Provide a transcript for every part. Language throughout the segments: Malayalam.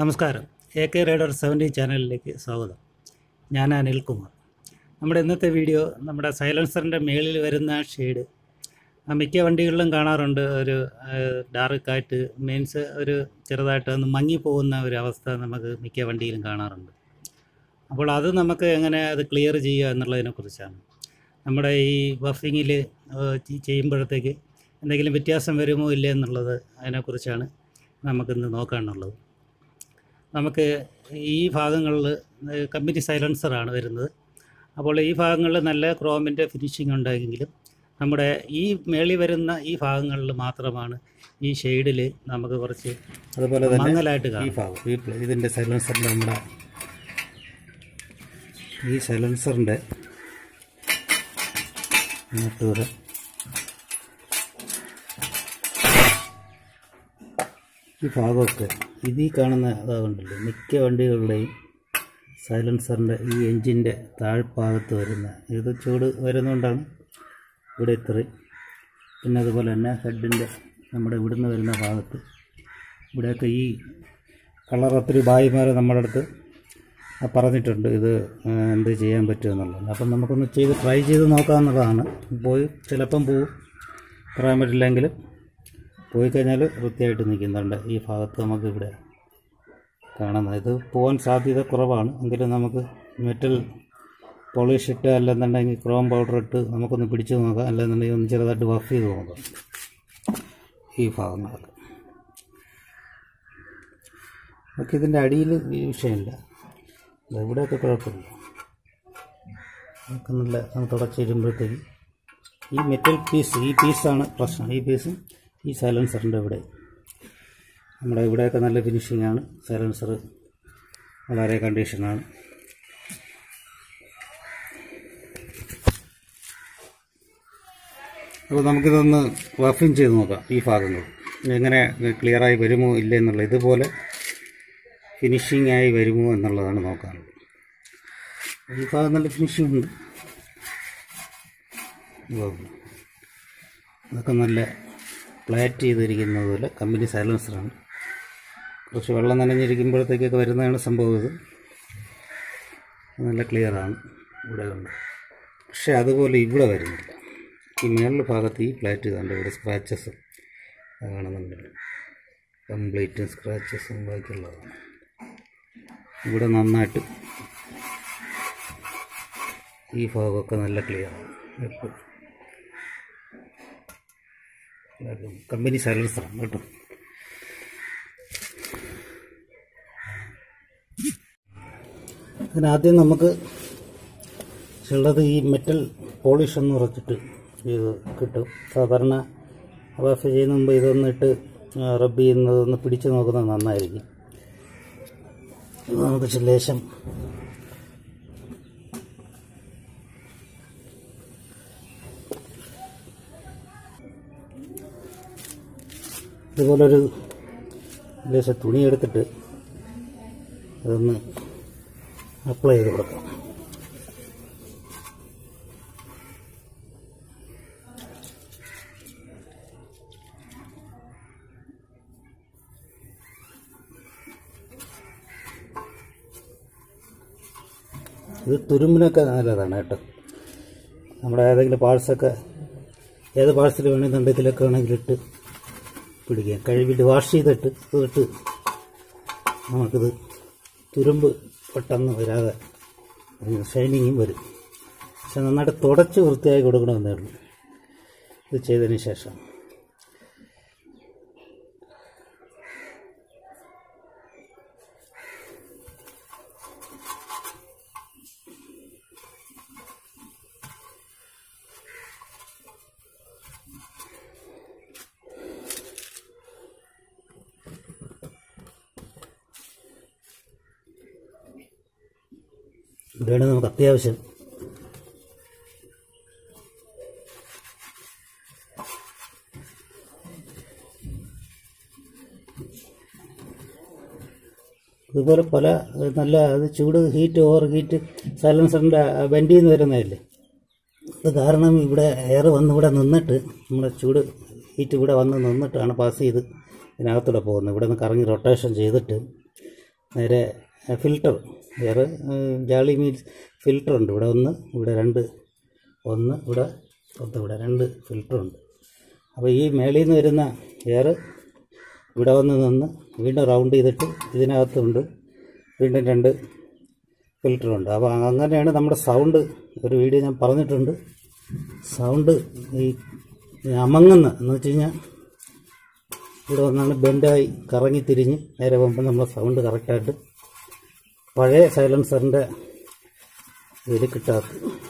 നമസ്കാരം എ കെ റേഡർ സെവൻറ്റി ചാനലിലേക്ക് സ്വാഗതം ഞാൻ അനിൽകുമാർ നമ്മുടെ ഇന്നത്തെ വീഡിയോ നമ്മുടെ സൈലൻസറിൻ്റെ മേളിൽ വരുന്ന ഷെയ്ഡ് ആ മിക്ക വണ്ടികളിലും കാണാറുണ്ട് ഒരു ഡാർക്കായിട്ട് മീൻസ് ഒരു ചെറുതായിട്ട് ഒന്ന് മങ്ങിപ്പോകുന്ന ഒരു അവസ്ഥ നമുക്ക് മിക്ക വണ്ടിയിലും കാണാറുണ്ട് അപ്പോൾ അത് നമുക്ക് എങ്ങനെ അത് ക്ലിയർ ചെയ്യുക എന്നുള്ളതിനെക്കുറിച്ചാണ് നമ്മുടെ ഈ ബഫിങ്ങിൽ ചെയ്യുമ്പോഴത്തേക്ക് എന്തെങ്കിലും വ്യത്യാസം വരുമോ ഇല്ലേ എന്നുള്ളത് അതിനെക്കുറിച്ചാണ് നമുക്കിന്ന് നോക്കാനുള്ളത് നമുക്ക് ഈ ഭാഗങ്ങളിൽ കമ്പനി സൈലൻസറാണ് വരുന്നത് അപ്പോൾ ഈ ഭാഗങ്ങളിൽ നല്ല ക്രോമിൻ്റെ ഫിനിഷിംഗ് ഉണ്ടെങ്കിലും നമ്മുടെ ഈ മേളി വരുന്ന ഈ ഭാഗങ്ങളിൽ മാത്രമാണ് ഈ ഷെയ്ഡിൽ നമുക്ക് കുറച്ച് അതുപോലെ തന്നെ മങ്ങലായിട്ട് ഈ കാണും ഭാഗം ഈ പ്ല- ഇതിൻ്റെ സൈലൻസറിൻ്റെ നമ്മുടെ ഈ സൈലൻസറിൻ്റെ നട്ടൂര് ഈ ഭാഗമൊക്കെ ഇതിൽ കാണുന്ന ഇതാകുണ്ടല്ലോ മിക്ക വണ്ടികളുടെയും സൈലൻസറിൻ്റെ ഈ എൻജിൻ്റെ താഴ്ഭാഗത്ത് വരുന്ന ഇത് ചൂട് വരുന്നതുകൊണ്ടാണ് ഇവിടെ ഇത്രയും പിന്നെ അതുപോലെ തന്നെ ഹെഡിൻ്റെ നമ്മുടെ ഇവിടുന്ന് വരുന്ന ഭാഗത്ത് ഇവിടെയൊക്കെ ഈ കളർ ഒത്തിരി ഭായിമാരെ നമ്മുടെ അടുത്ത് പറഞ്ഞിട്ടുണ്ട് ഇത് ആ, എന്ത് ചെയ്യാൻ പറ്റുമെന്നുള്ളത് അപ്പം നമുക്കൊന്ന് ചെയ്ത് ട്രൈ ചെയ്ത് നോക്കാവുന്നതാണ് പോയി ചിലപ്പം പോവും പറയാൻ പറ്റില്ലെങ്കിലും പോയി കഴിഞ്ഞാൽ വൃത്തിയായിട്ട് നിൽക്കുന്നുണ്ട് ഈ ഭാഗത്ത് നമുക്ക് ഇവിടെ കാണുന്നത് ഇത് പോകാൻ സാധ്യത കുറവാണ് എങ്കിലും നമുക്ക് മെറ്റൽ പോളിഷ് ഇട്ട് അല്ലെന്നുണ്ടെങ്കിൽ ക്രോം പൗഡർ ഇട്ട് നമുക്കൊന്ന് പിടിച്ച് നോക്കാം അല്ലെന്നുണ്ടെങ്കിൽ ഒന്ന് ചെറുതായിട്ട് വഫ് ചെയ്ത് നോക്കാം ഈ ഭാഗങ്ങളൊക്കെ നമുക്ക് ഇതിൻ്റെ അടിയിൽ ഈ വിഷയമില്ല ദാ ഇവിടെയൊക്കെ കുഴപ്പമില്ല നമുക്ക് നല്ല നമ്മൾ തുടച്ച് വരുമ്പോഴത്തേക്ക് ഈ മെറ്റൽ പീസ് ഈ പീസാണ് പ്രശ്നം ഈ പീസും ഈ സൈലൻസറിൻ്റെ ഇവിടെ നമ്മുടെ ഇവിടെയൊക്കെ നല്ല ഫിനിഷിംഗ് ആണ് സൈലൻസർ വളരെ കണ്ടീഷനാണ് അപ്പോൾ നമുക്കിതൊന്ന് വഫിങ് ചെയ്ത് നോക്കാം ഈ ഭാഗങ്ങൾ എങ്ങനെ ക്ലിയറായി വരുമോ ഇല്ലേ എന്നുള്ള ഇതുപോലെ ഫിനിഷിംഗ് ആയി വരുമോ എന്നുള്ളതാണ് നോക്കാനുള്ളത് ഈ ഭാഗം നല്ല ഫിനിഷിംഗ് ഉണ്ട് ഇതാ. അതൊക്കെ നല്ല പ്ലാറ്റ് ചെയ്തിരിക്കുന്നത് പോലെ കമ്പനി സൈലൻസറാണ് കുറച്ച് വെള്ളം നനഞ്ഞിരിക്കുമ്പോഴത്തേക്കൊക്കെ വരുന്നതാണ് സംഭവം ഇത് നല്ല ക്ലിയറാണ് ഇവിടെ ഉണ്ട് പക്ഷേ അതുപോലെ ഇവിടെ വരുന്നില്ല ഈ മേളിൽ ഭാഗത്ത് ഈ പ്ലാറ്റ് ചെയ്തുകൊണ്ട് ഇവിടെ സ്ക്രാച്ചസ് കാണുന്നുണ്ടല്ലോ കംപ്ലീറ്റ് സ്ക്രാച്ചസും ബാക്കിയുള്ളതാണ് ഇവിടെ നന്നായിട്ട് ഈ ഭാഗമൊക്കെ നല്ല ക്ലിയറാണ് എപ്പോഴും കമ്പനി സൈലൻസറാണ് കേട്ടോ അതിനാദ്യം നമുക്ക് ഉള്ളത് ഈ മെറ്റൽ പോളിഷ് എന്ന് ഉറച്ചിട്ട് ഇത് കിട്ടും സാധാരണ വാഷ് ചെയ്യുന്ന മുമ്പ് ഇതൊന്നിട്ട് റബ്ബ് ചെയ്യുന്നതൊന്ന് പിടിച്ച് നോക്കുന്നത് നന്നായിരിക്കും ഇത് നമുക്ക് ഇച്ചിരി ലേശം ഇതുപോലൊരു ലേശം തുണി എടുത്തിട്ട് അതൊന്ന് അപ്ലൈ ചെയ്ത് കൊടുക്കാം ഇത് തുരുമ്പിനൊക്കെ നല്ലതാണ് കേട്ടോ നമ്മുടെ ഏതെങ്കിലും പാഴ്സൊക്കെ ഏത് പാഴ്സൽ വേണമെന്നുണ്ടെങ്കിൽ ഇതിലൊക്കെ വേണമെങ്കിൽ ഇട്ട് പിടിക്കാം കഴുകിയിട്ട് വാഷ് ചെയ്തിട്ട് ഇതിട്ട് നമുക്കിത് തുരുമ്പ് പെട്ടെന്ന് വരാതെ ഷൈനിങ്ങും വരും പക്ഷെ നന്നായിട്ട് തുടച്ച് വൃത്തിയായി കൊടുക്കണമെന്നേ ഉള്ളൂ ഇത് ചെയ്തതിന് ശേഷം ഇവിടെയാണ് നമുക്ക് അത്യാവശ്യം ഇതുപോലെ പല ഏഹ്, നല്ല അത് ചൂട് ഹീറ്റ് ഓവർ ഹീറ്റ് സൈലൻസറിൻ്റെ വെൻറ്റിൽ നിന്ന് വരുന്നതല്ലേ അത് കാരണം ഇവിടെ എയർ വന്ന് ഇവിടെ നിന്നിട്ട് നമ്മുടെ ചൂട് ഹീറ്റ് ഇവിടെ വന്ന് നിന്നിട്ടാണ് പാസ് ചെയ്ത് ഇതിനകത്തൂടെ പോകുന്നത് ഇവിടെ നിന്ന് കറങ്ങി റൊട്ടേഷൻ ചെയ്തിട്ട് നേരെ ഫിൽട്ടർ വേറെ ജാളി മീൻസ് ഫിൽട്ടർ ഉണ്ട് ഇവിടെ ഒന്ന് ഇവിടെ രണ്ട് ഒന്ന് ഇവിടെ ഒന്ന് ഇവിടെ രണ്ട് ഫിൽട്ടറുണ്ട് അപ്പോൾ ഈ മേളിൽ നിന്ന് വരുന്ന എയർ ഇവിടെ വന്ന് നിന്ന് വീണ്ടും റൗണ്ട് ചെയ്തിട്ട് ഇതിനകത്തുണ്ട് വീണ്ടും രണ്ട് ഫിൽറ്ററുണ്ട് അപ്പോൾ അങ്ങനെയാണ് നമ്മുടെ സൗണ്ട് ഒരു വീഡിയോ ഞാൻ പറഞ്ഞിട്ടുണ്ട് സൗണ്ട് ഈ അമങ്ങുന്ന എന്ന് വെച്ച് കഴിഞ്ഞാൽ ഇവിടെ വന്നാണ് ബെൻഡായി കറങ്ങി തിരിഞ്ഞ് നേരെ പോകുമ്പോൾ നമ്മുടെ സൗണ്ട് കറക്റ്റായിട്ട് പഴയ സൈലൻസറിൻ്റെ ഇതിൽ കിട്ടാത്ത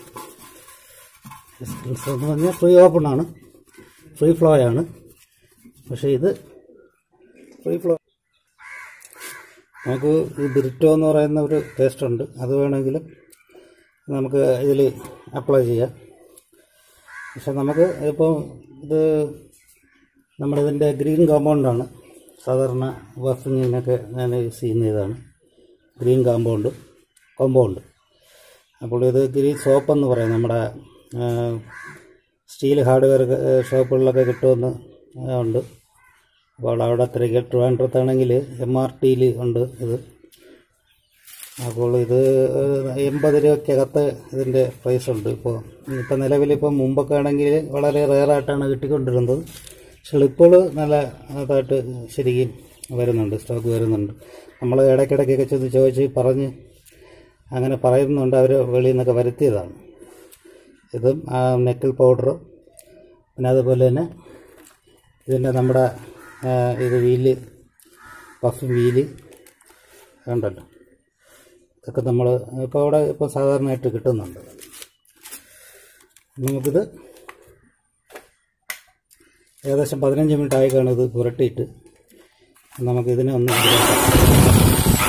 സൈലൻസർ എന്ന് പറഞ്ഞാൽ ഫ്രീ ഓപ്പൺ ആണ് ഫ്രീ ഫ്ലോ ആണ് പക്ഷേ ഇത് ഫ്രീ ഫ്ലോ നമുക്ക് ഈ ബിരിറ്റോ എന്ന് പറയുന്ന ഒരു പേസ്റ്റ് ഉണ്ട് അത് വേണമെങ്കിൽ നമുക്ക് ഇതിൽ അപ്ലൈ ചെയ്യാം പക്ഷെ നമുക്ക് ഇപ്പോൾ ഇത് നമ്മളിതിൻ്റെ ഗ്രീൻ കോമ്പൗണ്ടാണ് സാധാരണ വർഫിങ്ങിനൊക്കെ ഞാൻ യൂസ് ചെയ്യുന്ന ഇതാണ് ഗ്രീൻ കോമ്പൗണ്ട് കോമ്പൗണ്ട് അപ്പോൾ ഇത് ഗ്രീൻ സോപ്പ് എന്ന് പറയും നമ്മുടെ സ്റ്റീൽ ഹാർഡ്വെയർ ഷോപ്പുകളിലൊക്കെ കിട്ടുമെന്ന് ഉണ്ട് അപ്പോൾ അവിടെ അത്രയ്ക്ക് ട്രിവാൻഡ്രത്താണെങ്കിൽ എം ആർ ടിയിൽ ഉണ്ട് ഇത് അപ്പോൾ ഇത് എൺപത് രൂപയ്ക്കകത്ത് ഇതിൻ്റെ പ്രൈസ് ഉണ്ട് ഇപ്പോൾ ഇപ്പോൾ നിലവിലിപ്പോൾ മുമ്പൊക്കെ ആണെങ്കിൽ വളരെ റെയറായിട്ടാണ് കിട്ടിക്കൊണ്ടിരുന്നത് പക്ഷേ ഇപ്പോൾ നല്ല അതായിട്ട് ശരിക്കും വരുന്നുണ്ട് സ്റ്റോക്ക് വരുന്നുണ്ട് നമ്മൾ ഇടയ്ക്കിടയ്ക്കൊക്കെ ചെന്ന് ചോദിച്ച് പറഞ്ഞ് അങ്ങനെ പറയുന്നുണ്ട് അവർ വെളിയിൽ നിന്നൊക്കെ വരുത്തിയതാണ് ഇതും ആ നെക്കിൾ പൗഡറും പിന്നെ അതുപോലെ തന്നെ ഇതിൻ്റെ നമ്മുടെ ആ, ഇത് വീല് പഫ് വീല് ഉണ്ടല്ലോ ഇതൊക്കെ നമ്മൾ ഇപ്പോൾ അവിടെ ഇപ്പോൾ സാധാരണയായിട്ട് കിട്ടുന്നുണ്ട് നമുക്കിത് ഏകദേശം പതിനഞ്ച് മിനിറ്റ് ആയി കാണും ഇത് പുരട്ടിയിട്ട് നമുക്കിതിനെ ഒന്ന് ഇതിലേക്ക്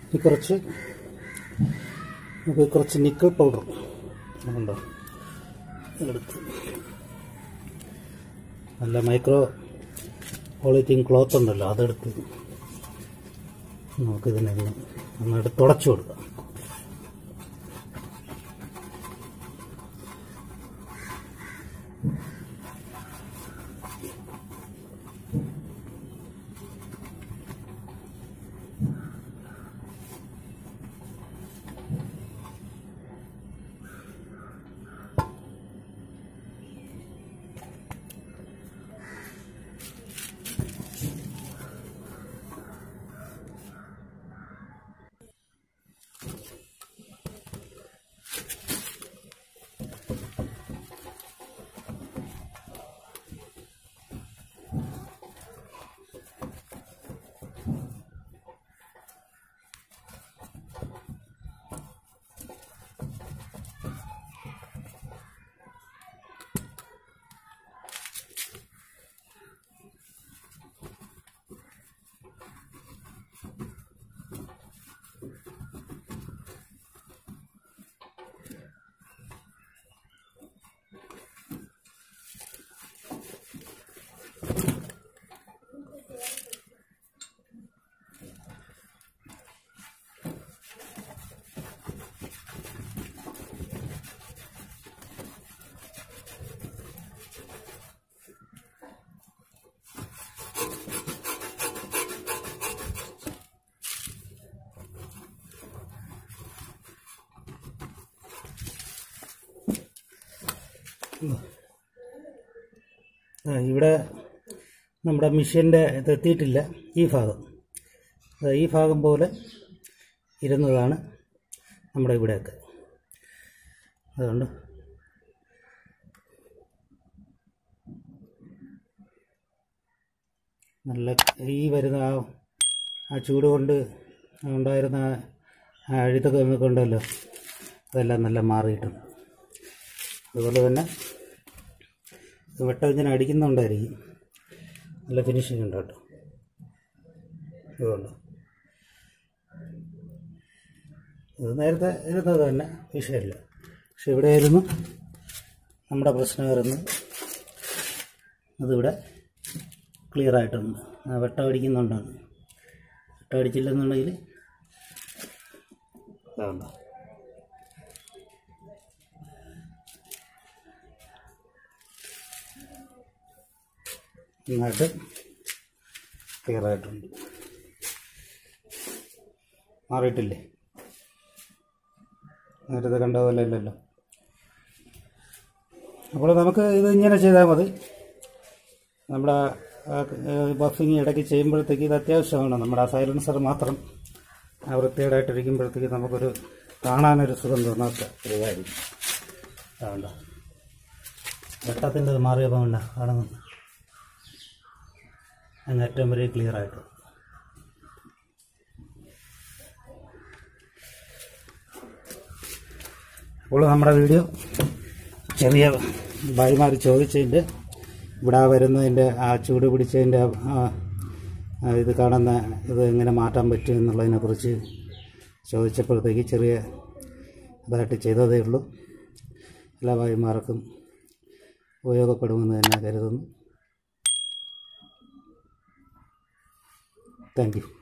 ഈ കുറച്ച് നമുക്ക് കുറച്ച് നിക്കൽ പൗഡർ ഉണ്ടോ എടുത്ത് നല്ല മൈക്രോ പോളിത്തീൻ ക്ലോത്ത് ഉണ്ടല്ലോ അതെടുത്ത് നമുക്കിതിനൊന്ന് നന്നായിട്ട് തുടച്ചു കൊടുക്കാം ആ, ഇവിടെ നമ്മുടെ മിഷ്യൻ്റെ ഇത് എത്തിയിട്ടില്ല ഈ ഭാഗം ദാ ഈ ഭാഗം പോലെ ഇരുന്നതാണ് നമ്മുടെ ഇവിടെയൊക്കെ അതുകൊണ്ട് നല്ല ഈ വരുന്ന ആ ആ ചൂട് കൊണ്ട് ഉണ്ടായിരുന്ന ആ- ആ അഴുത്തൊക്കെ നമുക്ക് ഉണ്ടല്ലോ അതെല്ലാം നല്ല മാറിയിട്ടുണ്ട് അതുപോലെ തന്നെ ഇത് വെട്ടം ഇങ്ങനെ അടിക്കുന്നുണ്ടായിരിക്കും നല്ല ഫിനിഷിംഗ് ഉണ്ട് കേട്ടോ ഇതുകൊണ്ട് ഇത് നേരത്തെ ഇരുന്നത് തന്നെ വിഷയമില്ല പക്ഷെ ഇവിടെ ആയിരുന്നു നമ്മുടെ പ്രശ്നം വരുന്നത് അതിവിടെ ക്ലിയർ ആയിട്ടുണ്ട് ആ വെട്ടം അടിക്കുന്നുണ്ടാണ് വെട്ടം അടിച്ചില്ലെന്നുണ്ടെങ്കിൽ അതുണ്ടോ നന്നായിട്ട് ക്ലിയർ ആയിട്ടുണ്ട് മാറിയിട്ടില്ലേ നേരത്തെ കണ്ട പോലെ അല്ലല്ലോ അപ്പോൾ നമുക്ക് ഇത് ഇങ്ങനെ ചെയ്താൽ മതി നമ്മുടെ ബഫിങ് ഇടയ്ക്ക് ചെയ്യുമ്പോഴത്തേക്ക് ഇത് അത്യാവശ്യമാണ് നമ്മുടെ ആ സൈലൻസർ മാത്രം ആ വൃത്തികേടായിട്ടിരിക്കുമ്പോഴത്തേക്ക് നമുക്കൊരു കാണാനൊരു സുഖം തോന്നാത്ത ഒരു കാര്യം അതുകൊണ്ട് വെട്ടത്തിൻ്റെ മാറിയപ്പോൾ വേണ്ട കാണുന്നുണ്ട് അങ്ങ് ഏറ്റവും വരെ ക്ലിയർ ആയിട്ട് അപ്പോൾ നമ്മുടെ വീഡിയോ ചെറിയ ഭായിമാർ ചോദിച്ചതിൻ്റെ ഇവിടെ വരുന്നതിൻ്റെ ആ ചൂട് പിടിച്ചതിൻ്റെ ആ ആ ഇത് കാണുന്ന ഇത് എങ്ങനെ മാറ്റാൻ പറ്റും എന്നുള്ളതിനെക്കുറിച്ച് ചോദിച്ചപ്പോഴത്തേക്ക് ചെറിയ ഇതായിട്ട് ചെയ്തതേ ഉള്ളൂ എല്ലാ ഭായിമാർക്കും ഉപയോഗപ്പെടുമെന്ന് തന്നെ കരുതുന്നു താങ്ക് യു